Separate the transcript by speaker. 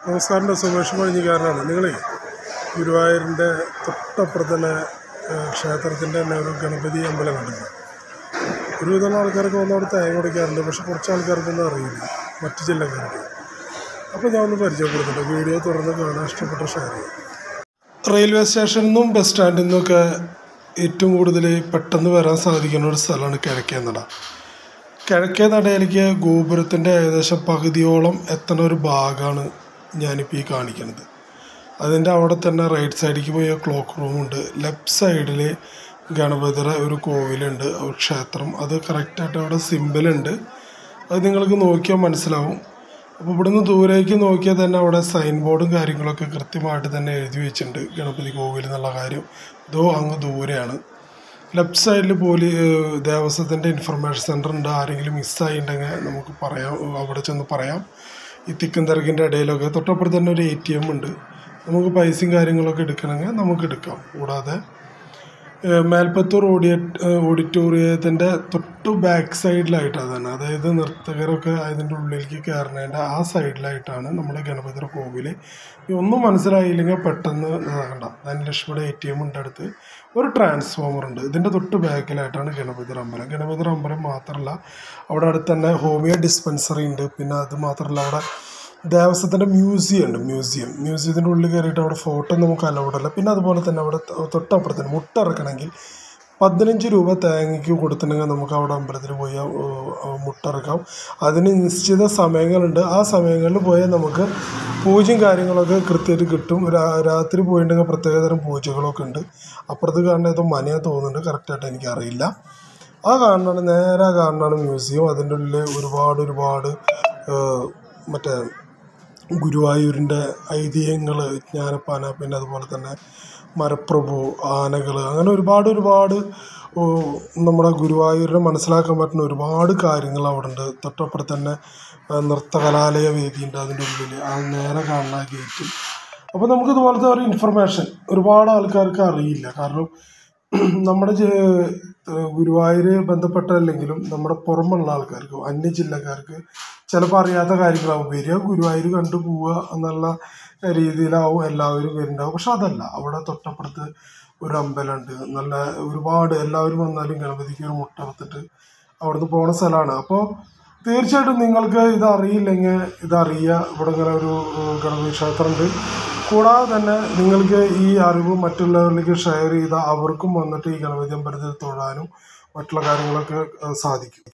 Speaker 1: നമസ്കാരം സുമേഷ് പഴഞ്ഞിക്കാരനാണ് നിങ്ങളേ ഗുരുവായൂരിൻ്റെ തൊട്ടപ്പുറത്ത് തന്നെ ക്ഷേത്രത്തിൻ്റെ തന്നെ ഒരു ഗണപതി അമ്പലം കണ്ടിട്ടുണ്ട് ഒരുവിധം ആൾക്കാർക്ക് വന്ന് അവിടെ തേങ്ങ ഉടയ്ക്കാറുണ്ട് പക്ഷെ കുറച്ച് ആൾക്കാർക്കൊന്നും അറിയില്ല മറ്റു ജില്ലക്കാർക്ക് അപ്പോൾ ഞാൻ ഒന്ന് പരിചയപ്പെടുത്തുന്നുണ്ട് വീഡിയോ തുടർന്ന് കാണാൻ ഇഷ്ടപ്പെട്ട ഷെയർ ചെയ്യാം റെയിൽവേ സ്റ്റേഷനിൽ നിന്നും ബസ് സ്റ്റാൻഡിൽ നിന്നൊക്കെ ഏറ്റവും കൂടുതൽ പെട്ടെന്ന് വരാൻ സാധിക്കുന്ന ഒരു സ്ഥലമാണ് കിഴക്കേ നട കിഴക്കേ നടയിലേക്ക് ഗോപുരത്തിൻ്റെ ഏകദേശം പകുതിയോളം എത്തണ ഒരു ഭാഗമാണ് ഞാനിപ്പോൾ ഈ കാണിക്കുന്നത് അതിൻ്റെ അവിടെ തന്നെ റൈറ്റ് സൈഡിലേക്ക് പോയ ക്ലോക്ക് റൂമുണ്ട് ലെഫ്റ്റ് സൈഡിൽ ഗണപതിയുടെ ഒരു കോവിലുണ്ട് ഒരു ക്ഷേത്രം അത് കറക്റ്റായിട്ട് അവിടെ സിമ്പിളുണ്ട് അത് നിങ്ങൾക്ക് നോക്കിയാൽ മനസ്സിലാവും അപ്പോൾ ഇവിടുന്ന് ദൂരേക്ക് നോക്കിയാൽ തന്നെ അവിടെ സൈൻ ബോർഡും കാര്യങ്ങളൊക്കെ കൃത്യമായിട്ട് തന്നെ എഴുതി വെച്ചിട്ടുണ്ട് ഗണപതി കോവിൽ എന്നുള്ള കാര്യം ഇതോ അങ്ങ് ദൂരെയാണ് ലെഫ്റ്റ് സൈഡിൽ പോലീ ദേവസ്വത്തിൻ്റെ ഇൻഫർമേഷൻ സെൻറ്റർ ഉണ്ട് ആരെങ്കിലും മിസ്സായിട്ടുണ്ടെങ്കിൽ നമുക്ക് പറയാം അവിടെ ചെന്ന് പറയാം ഈ തിക്കും തിരക്കിൻ്റെ ഇടയിലൊക്കെ തൊട്ടപ്പുറത്ത് തന്നെ ഒരു എ ടി എം ഉണ്ട് നമുക്ക് പൈസയും കാര്യങ്ങളൊക്കെ എടുക്കണമെങ്കിൽ നമുക്ക് എടുക്കാം കൂടാതെ ഏഹ് മേൽപ്പത്തൂർ ഓഡിയ ഓഡിറ്റോറിയത്തിൻ്റെ തൊട്ട് ബാക്ക് സൈഡിലായിട്ടാണ് തന്നെ അതായത് നർത്തകരൊക്കെ അതിൻ്റെ ഉള്ളിലേക്ക് കയറുന്നതിൻ്റെ ആ സൈഡിലായിട്ടാണ് നമ്മുടെ ഗണപതിയുടെ കോവിൽ ഈ ഒന്നും മനസ്സിലായില്ലെങ്കിൽ പെട്ടെന്ന് ഇതാകണ്ട ധനലക്ഷ്മിയുടെ എ ടി എം ഉണ്ട് അടുത്ത് ഒരു ട്രാൻസ്ഫോമർ ഉണ്ട് ഇതിൻ്റെ തൊട്ട് ബാക്കിലായിട്ടാണ് ഗണപതിയുടെ അമ്പലം ഗണപതിയുടെ അമ്പലം മാത്രമല്ല അവിടെ അടുത്ത് തന്നെ ഹോമിയോ ഡിസ്പെൻസറി ഉണ്ട് പിന്നെ അത് മാത്രമല്ല അവിടെ ദേവസ്വത്തിൻ്റെ മ്യൂസിയം ഉണ്ട് മ്യൂസിയം മ്യൂസിയത്തിൻ്റെ ഉള്ളിൽ കയറിയിട്ട് അവിടെ ഫോട്ടോ നമുക്ക് അലൗഡ് അല്ല പിന്നെ അതുപോലെ തന്നെ അവിടെ ത- തൊട്ടപ്പുറത്തിന് മുട്ട ഇറക്കണമെങ്കിൽ പതിനഞ്ച് രൂപ തേങ്ങയ്ക്ക് കൊടുത്തിട്ടുണ്ടെങ്കിൽ നമുക്ക് അവിടെ അമ്പലത്തിൽ പോയി ആ, ആ, മുട്ട ഇറക്കാം അതിന് നിശ്ചിത സമയങ്ങളുണ്ട് ആ സമയങ്ങളിൽ പോയാൽ നമുക്ക് പൂജയും കാര്യങ്ങളൊക്കെ കൃത്യമായിട്ട് കിട്ടും രാ- രാത്രി പോയിട്ടുണ്ടെങ്കിൽ പ്രത്യേകതരം പൂജകളൊക്കെ ഉണ്ട് അപ്പുറത്ത് കാണുന്ന ഏതോ മനയാ തോന്നുന്നുണ്ട് കറക്റ്റായിട്ട് എനിക്കറിയില്ല ആ കാണുന്നതാണ് നേരെ ആ കാണുന്നതാണ് മ്യൂസിയം അതിൻ്റെ ഉള്ളിൽ ഒരുപാട് ഒരുപാട് ആ, മറ്റേ ഗുരുവായൂരിൻ്റെ ഐതിഹ്യങ്ങൾ ജ്ഞാനപ്പാന പിന്നെ അതുപോലെ തന്നെ മരപ്രഭു ആനകൾ അങ്ങനെ ഒരുപാട് ഒരുപാട് ഓ, നമ്മുടെ ഗുരുവായൂരിനെ മനസ്സിലാക്കാൻ പറ്റുന്ന ഒരുപാട് കാര്യങ്ങൾ അവിടെ ഉണ്ട് തൊട്ടപ്പുറത്ത് തന്നെ ആ, നൃത്തകലാലയ വേദിയുണ്ട് അതിൻ്റെ ഉള്ളിൽ ആ നേരെ കാണുന്ന ആ ഗേറ്റിൽ അപ്പോൾ നമുക്ക് ഇതുപോലത്തെ ഒരു ഇൻഫർമേഷൻ ഒരുപാട് ആൾക്കാർക്ക് അറിയില്ല കാരണം നമ്മുടെ ജെ- ഗുരുവായൂർ ബന്ധപ്പെട്ടല്ലെങ്കിലും നമ്മുടെ പുറമുള്ള ആൾക്കാർക്ക് അന്യ ജില്ലക്കാർക്ക് ചിലപ്പോൾ അറിയാത്ത കാര്യങ്ങളാവും വരിക ഗുരുവായൂർ കണ്ടു പോവുക എന്നുള്ള രീതിയിലാവും എല്ലാവരും വരുന്നുണ്ടാവും പക്ഷെ അതല്ല അവിടെ തൊട്ടപ്പുറത്ത് ഒരു അമ്പലമുണ്ട് നല്ല ഒരുപാട് എല്ലാവരും വന്നാലും ഗണപതിക്ക് ഒരു മുട്ട എടുത്തിട്ട് അവിടുന്ന് പോണ സ്ഥലമാണ് അപ്പോൾ തീർച്ചയായിട്ടും നിങ്ങൾക്ക് ഇത് അറിയില്ലെങ്കിൽ ഇതറിയുക ഇവിടെ ഇങ്ങനെ ഒരു ഏഹ്, ഗണപതി ക്ഷേത്രമുണ്ട് കൂടാതെ തന്നെ നിങ്ങൾക്ക് ഈ അറിവ് മറ്റുള്ളവരിലേക്ക് ഷെയർ ചെയ്താൽ അവർക്കും വന്നിട്ട് ഈ ഗണപതി അമ്പലത്തിൽ തൊഴാനും മറ്റുള്ള കാര്യങ്ങളൊക്കെ ഏഹ്, സാധിക്കും